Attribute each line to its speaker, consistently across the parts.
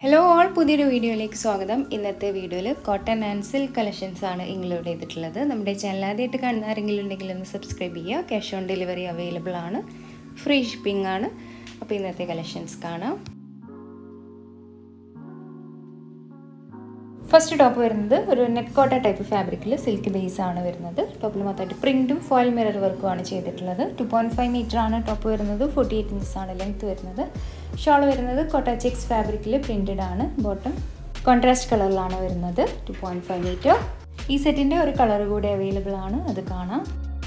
Speaker 1: hello all പുതിയൊരു വീഡിയോയിലേക്ക് സ്വാഗതം ഇന്നത്തെ വീഡിയോയിൽ കോട്ടൺ ആൻഡ് സിൽക്ക് കളക്ഷൻസ് ആണ് ഇൻക്ലൂഡ് ചെയ്തിട്ടുള്ളത് നമ്മുടെ ചാനൽ ആദ്യമായിട്ട് കാണുന്ന ആരെങ്കിലും ഉണ്ടെങ്കിൽ ഒന്ന് സബ്സ്ക്രൈബ് ചെയ്യുക ക്യാഷ് ഓൺ ഡെലിവറി അവൈലബിൾ ആണ് ഫ്രീ ഷിപ്പിംഗ് ആണ് അപ്പോൾ ഇന്നത്തെ കളക്ഷൻസ് കാണാം ഫസ്റ്റ് ടോപ്പ് വരുന്നത് ഒരു നെറ്റ് കോട്ട ടൈപ്പ് ഫാബ്രിക്കിൽ സിൽക്ക് ബേസ് ആണ് വരുന്നത് ടോപ്പിൽ മൊത്തമായിട്ട് പ്രിൻറ്റും ഫോയിൽ മിറർ വർക്കും ആണ് ചെയ്തിട്ടുള്ളത് ടു പോയിൻറ്റ് ഫൈവ് മീറ്റർ ആണ് ടോപ്പ് വരുന്നത് ഫോർട്ടി എയ്റ്റ് ഇഞ്ചസ് ആണ് ലെങ്ത് വരുന്നത് ഷോൾ വരുന്നത് കോട്ട ചെക്സ് ഫാബ്രിക്കിൽ പ്രിൻറ്റഡ് ആണ് ബോട്ടം കോൺട്രാസ്റ്റ് കളറിലാണ് വരുന്നത് ടു പോയിൻറ്റ് ഫൈവ് മീറ്റർ ഈ സെറ്റിൻ്റെ ഒരു കളർ കൂടി അവൈലബിൾ ആണ് അത് കാണാം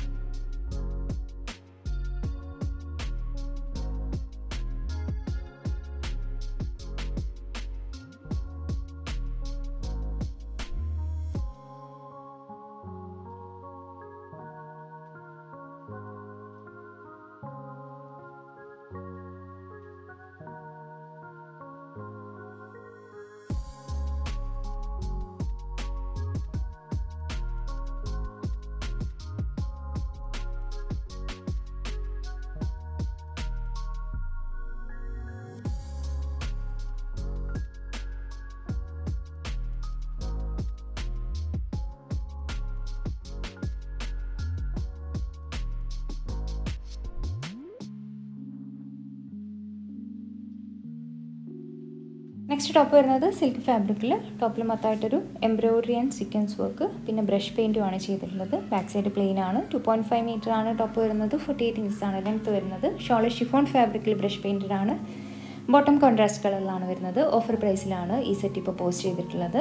Speaker 1: നെക്സ്റ്റ് ടോപ്പ് വരുന്നത് സിൽക്ക് ഫാബ്രിക്കിൽ ടോപ്പിൽ മൊത്തമായിട്ടൊരു എംബ്രോയിഡറി ആൻഡ് സീക്വൻസ് വർക്ക് പിന്നെ ബ്രഷ് പെയിൻറ്റും ആണ് ചെയ്തിട്ടുള്ളത് ബാക്ക് സൈഡ് പ്ലെയിൻ ആണ് ടു പോയിൻറ്റ് ഫൈവ് മീറ്റർ ആണ് ടോപ്പ് വരുന്നത് ഫോർട്ടി എയ്റ്റ് ഇഞ്ചസ് ആണ് ലെങ്ത് വരുന്നത് ഷോള് ഷിഫോൺ ഫാബ്രിക്കിൽ ബ്രഷ് പെയിൻറ്റഡ് ആണ് ബോട്ടം കോൺട്രാസ്റ്റ് കളറിലാണ് വരുന്നത് ഓഫർ പ്രൈസിലാണ് ഈ സെറ്റ് ഇപ്പോൾ പോസ്റ്റ് ചെയ്തിട്ടുള്ളത്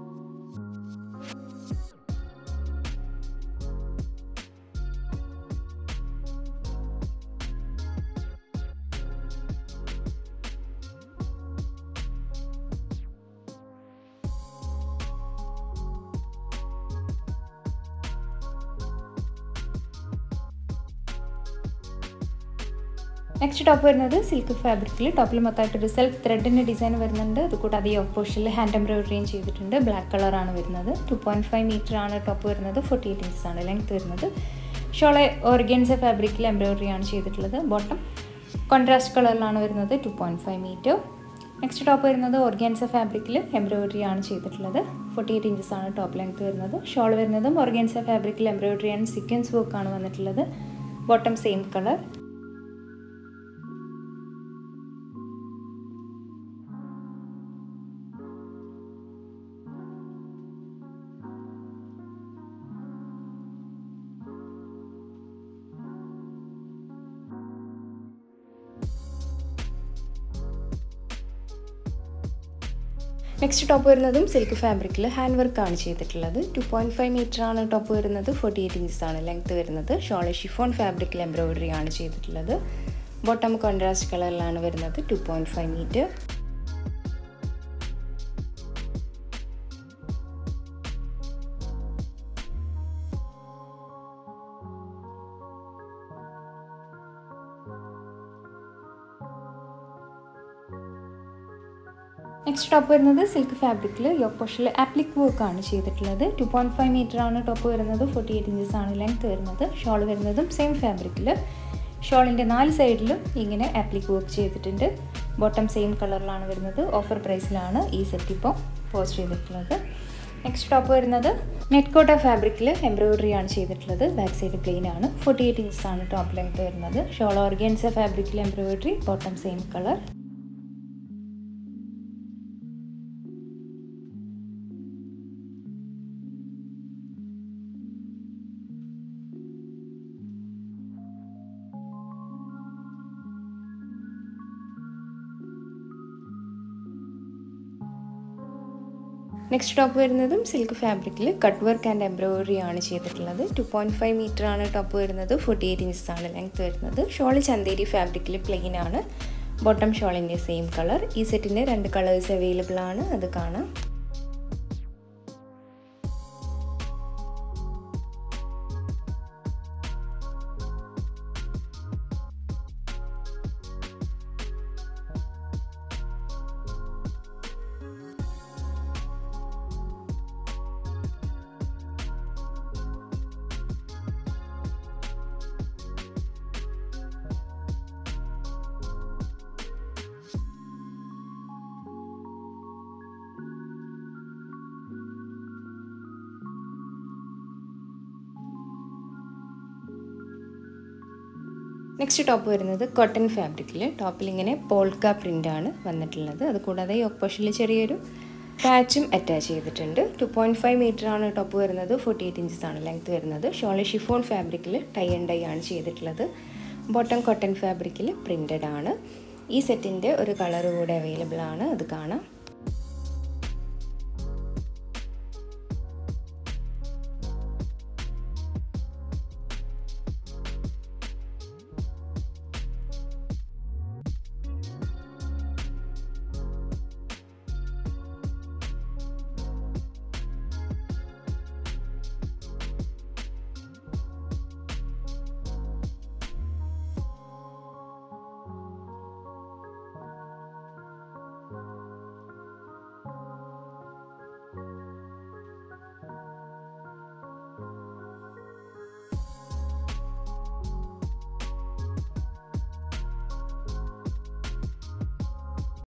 Speaker 1: നെക്സ്റ്റ് ടോപ്പ് വരുന്നത് സിൽക്ക് ഫാബ്രിക്കിൽ ടോപ്പിൽ മൊത്തമായിട്ട് ഒരു സെൽഫ് ത്രെഡിൻ്റെ ഡിസൈൻ വരുന്നുണ്ട് അത് കൂടാതെ ഈ ഓപ്പോഷനിൽ ഹാൻഡ് എംബ്രോയിഡറിയും ചെയ്തിട്ടുണ്ട് ബ്ലാക്ക് കളറാണ് വരുന്നത് ടു പോയിൻറ്റ് ഫൈവ് മീറ്റർ ആണ് ടോപ്പ് വരുന്നത് ഫോർട്ടി എയ്റ്റ് ഇഞ്ചസ് ആണ് ലെങ്ത് വരുന്നത് ഷോളെ ഓർഗൻസ ഫാബ്രിക്കിൽ എംബ്രോയിഡറി ആണ് ചെയ്തിട്ടുള്ളത് ബോട്ടം കോൺട്രാസ്റ്റ് കളറിലാണ് വരുന്നത് two point five metre next top വരുന്നത് ഓർഗാൻസ ഫാബ്രിക്കിൽ എംബ്രോയിഡറി ആണ് ചെയ്തിട്ടുള്ളത് ഫോർട്ടി എയ്റ്റ് ഇഞ്ചസ് ആണ് ടോപ്പ് ലെങ്ത് വരുന്നത് ഷോൾ വരുന്നതും ഓർഗാൻസ ഫാബ്രിക്കിൽ എംബ്രോയിഡറി ആൻഡ് സീക്വൻസ് വർക്ക് ആണ് വന്നിട്ടുള്ളത് bottom same colour next top വരുന്നതും സിൽക്ക് ഫാബ്രിക്കിൽ ഹാൻഡ് വർക്കാണ് ചെയ്തിട്ടുള്ളത് ടു പോയിൻറ്റ് ഫൈവ് മീറ്റർ ആണ് ടോപ്പ് വരുന്നത് ഫോർട്ടി എയ്റ്റ് ഇഞ്ചസ് ആണ് ലെങ്ത് വരുന്നത് ഷോള് ഷിഫോൺ ഫാബ്രിക്കിൽ എംബ്രോയിഡറി ആണ് ചെയ്തിട്ടുള്ളത് ബോട്ടം കോൺട്രാസ്റ്റ് കളറിലാണ് വരുന്നത് two point five metre next top വരുന്നത് സിൽക്ക് ഫാബ്രിക്കിൽ യോക്ക് പോഷനിൽ ആപ്ലിക് വർക്ക് ആണ് ചെയ്തിട്ടുള്ളത് ടു പോയിൻറ്റ് ഫൈവ് മീറ്റർ ആണ് ടോപ്പ് വരുന്നത് ഫോർട്ടി എയ്റ്റ് ഇഞ്ചസ് ആണ് ലെങ്ത് വരുന്നത് ഷോൾ വരുന്നതും സെയിം ഫാബ്രിക്കിൽ ഷോളിൻ്റെ നാല് സൈഡിലും ഇങ്ങനെ ആപ്ലിക് വർക്ക് ചെയ്തിട്ടുണ്ട് ബോട്ടം സെയിം കളറിലാണ് വരുന്നത് ഓഫർ പ്രൈസിലാണ് ഈ സെറ്റ് ഇപ്പോൾ പോസ്റ്റ് ചെയ്തിട്ടുള്ളത് നെക്സ്റ്റ് ടോപ്പ് വരുന്നത് നെറ്റ് കോട്ട ഫാബ്രിക്കിൽ എംബ്രോയിഡറി ആണ് ചെയ്തിട്ടുള്ളത് ബാക്ക് സൈഡ് പ്ലെയിൻ ആണ് ഫോർട്ടി എയ്റ്റ് ഇഞ്ചസ് ആണ് ടോപ്പ് ലെങ്ത് വരുന്നത് ഷോൾ ഓർഗൻസ ഫാബ്രിക്കിൽ embroidery bottom same colour next top വരുന്നതും സിൽക്ക് ഫാബ്രിക്കിൽ കട്ട് വർക്ക് ആൻഡ് എംബ്രോയിഡറി ആണ് ചെയ്തിട്ടുള്ളത് ടു പോയിൻറ്റ് ഫൈവ് മീറ്റർ ആണ് ടോപ്പ് വരുന്നത് ഫോർട്ടി എയ്റ്റ് ഇഞ്ചസ് ആണ് ലെങ്ത് വരുന്നത് ഷോൾ ചന്തേരി ഫാബ്രിക്കിൽ പ്ലെയിൻ ആണ് ബോട്ടം ഷോളിൻ്റെ സെയിം കളർ ഈ സെറ്റിൻ്റെ രണ്ട് കളേഴ്സ് അവൈലബിൾ ആണ് അത് കാണാം നെക്സ്റ്റ് ടോപ്പ് വരുന്നത് കോട്ടൺ ഫാബ്രിക്കിൽ ടോപ്പിൽ ഇങ്ങനെ പോൾക്ക പ്രിൻ്റാണ് വന്നിട്ടുള്ളത് അതുകൂടാതെ യോക്ക് പോഷനിൽ ചെറിയൊരു പാച്ചും അറ്റാച്ച് ചെയ്തിട്ടുണ്ട് ടു പോയിൻറ്റ് ഫൈവ് മീറ്റർ ആണ് ടോപ്പ് വരുന്നത് ഫോർട്ടി എയ്റ്റ് ഇഞ്ചസ് ആണ് ലെങ്ത് വരുന്നത് ഷോള് ഷിഫോൺ ഫാബ്രിക്കിൽ ടൈ ആൻഡ് ഡൈ ആണ് ചെയ്തിട്ടുള്ളത് ബോട്ടം കോട്ടൺ ഫാബ്രിക്കിൽ പ്രിൻറ്റഡ് ആണ് ഈ സെറ്റിൻ്റെ ഒരു കളർ കൂടെ അവൈലബിൾ ആണ് അത് കാണാം